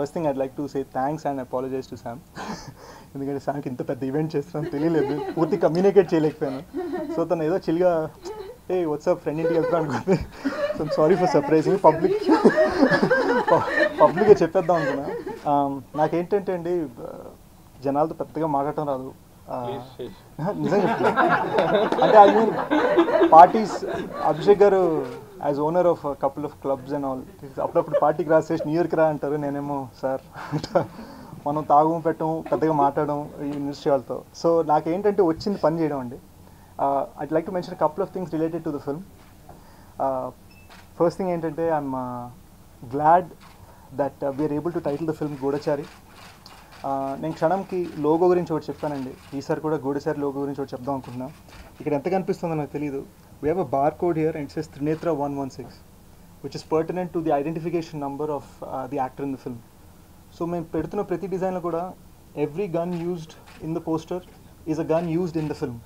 First thing I'd like to say thanks and apologize to Sam ఎందుకంటే శామ్కి ఇంత పెద్ద ఈవెంట్ చేస్తున్నాను తెలియలేదు పూర్తి కమ్యూనికేట్ చేయలేకపోయాను సో తను ఏదో చిల్గా ఏ వాట్సాప్ ఫ్రెండ్ ఇంటికి వెళ్తాను అనుకుంది so sorry for surprising public పబ్లిక్గా చెప్పేద్దాం అనుకున్నా Um, నాకేంటంటే అండి uh, జనాలతో పెద్దగా మాట్లాడటం రాదు Uh, నిజంగా చెప్తున్నా. అంటే I mean parties Abhishek garu as owner of couple of clubs and all అప్పుడప్పుడు పార్టీకి రాసేసి న్యూ ఇయర్కి రా అంటారు నేనేమో సార్ మనం తాగం పెట్టడం పెద్దగా మాట్లాడడం ఈ ఇండస్ట్రీ వాళ్ళతో సో నాకేంటంటే వచ్చింది పని చేయడం అండి I'd like to mention couple of things related to the film first thing ఏంటంటే I'm glad that we're able to title the film Goodachari Uh, నేను క్షణంకి లోగో గురించి ఒకటి చెప్పానండి ఈసారి కూడా గూఢచారి లోగో గురించి ఒకటి చెప్దాం అనుకుంటున్నా ఇక్కడ ఎంత కనిపిస్తుందో నాకు తెలియదు we have a bar code here and says Trinetra one one six which is pertinent to the identification number of the actor in the film so మేము పెడుతున్న ప్రతి డిజైన్లో కూడా every gun used in the poster is a gun used in the film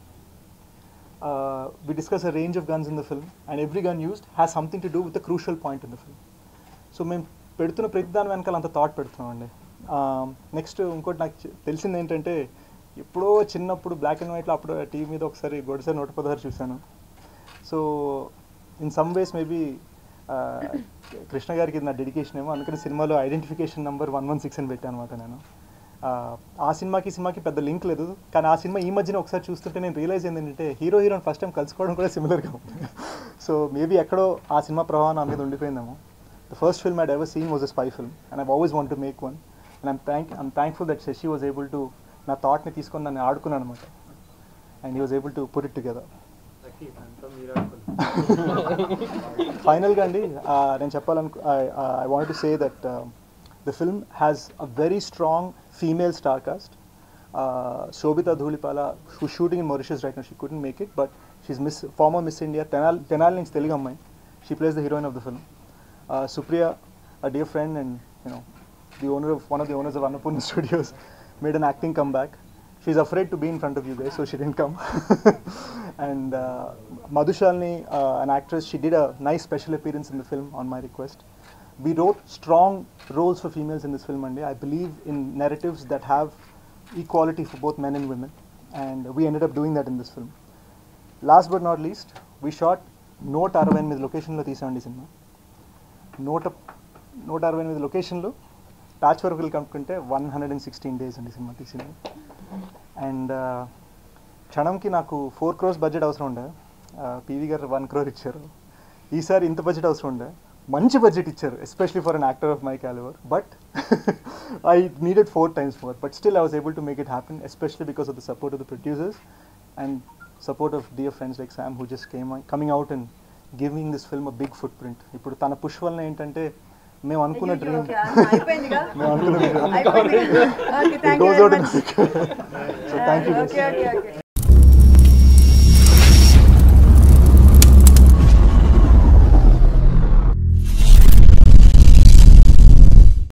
we discuss a range of guns in the film and every gun used has something to do with a crucial point in the film so మేము పెడుతున్న ప్రతి దాని వెనకాల అంత thought పెడుతున్నామండి next ఇంకోటి నాకు చె- తెలిసింది ఏంటంటే ఎప్పుడో చిన్నప్పుడు బ్లాక్ అండ్ వైట్లో అప్పుడు టీవీ మీద ఒకసారి గొడసారి నూట పదహారు చూశాను so in some ways maybe Krishna గారికి ఇది నా డెడికేషన్ ఏమో అందుకని సినిమాలో identification number one one six అని పెట్టాను అనమాట నేను ఆ, ఆ సినిమాకి ఈ సినిమాకి పెద్ద లింక్ లేదు కానీ ఆ సినిమా ఈ మధ్యన ఒకసారి చూస్తుంటే నేను రియలైజ్ అయింది ఏంటంటే హీరో హీరోని ఫస్ట్ టైం కలుసుకోవడం కూడా సిమిలర్గా ఉంది సో మేబీ ఎక్కడో ఆ సినిమా ప్రభావం నా మీద ఉండిపోయిందేమో the first film I'd ever seen was a spy film and I always want to make one and I'm thank I'm thankful that Shashi was able to నా థాట్ని తీసుకొని నన్ను ఆడుకున్నాను అనమాట and he was able to put it together ఫైనల్గా అండి ఆ, నేను చెప్పాలనుకు I want to say that the film has a very strong female star cast Sobhita Dhulipala who shooting in మొరిషియస్ right no she couldn't make it but she's Miss former Miss India తెనాల్ తెనాలి నుంచి తెలుగు అమ్మాయి she plays the heroine of the film Supriya a dear friend and you know the owner of one of the owners of Annapurna studios made an acting come back she's afraid to be in front of you guys, so she didn't come. and uh, Madhushalini, uh, an actress, she did a nice special appearance in the film on my request. We wrote strong roles for females in this film, and I believe in narratives that have equality for both men and women, and we ended up doing that in this film. Last but not least, we shot నూట అరవై ఎనిమిది లొకేషన్లో తీసామండి cinema నూట నూట అరవై ఎనిమిది లొకేషన్లు patch వర్క్లు కనుక్కుంటే one hundred and sixteen days అండి సినిమా తీసింది అండ్ క్షణంకి నాకు ఫోర్ క్రోర్స్ బడ్జెట్ అవసరం ఉండే పీవీ గారు వన్ క్రోర్ ఇచ్చారు ఈసారి ఇంత బడ్జెట్ అవసరం ఉండే మంచి బడ్జెట్ ఇచ్చారు especially for an actor of my calibre but I needed four times more but still I was able to make it happen especially because of the support of the producers and support of dear friends like Sam who just came coming out and giving this film a big footprint ఇప్పుడు తన push వలన ఏంటంటే మేము అనుకున్న అయ్యయ్యో, dream okay, ఆ, అయిపోయిందిగా? మేము అనుకున్న అయిపోయింది. Okay, thank you goes very out in much. so thank you guys. Okay, okay, okay.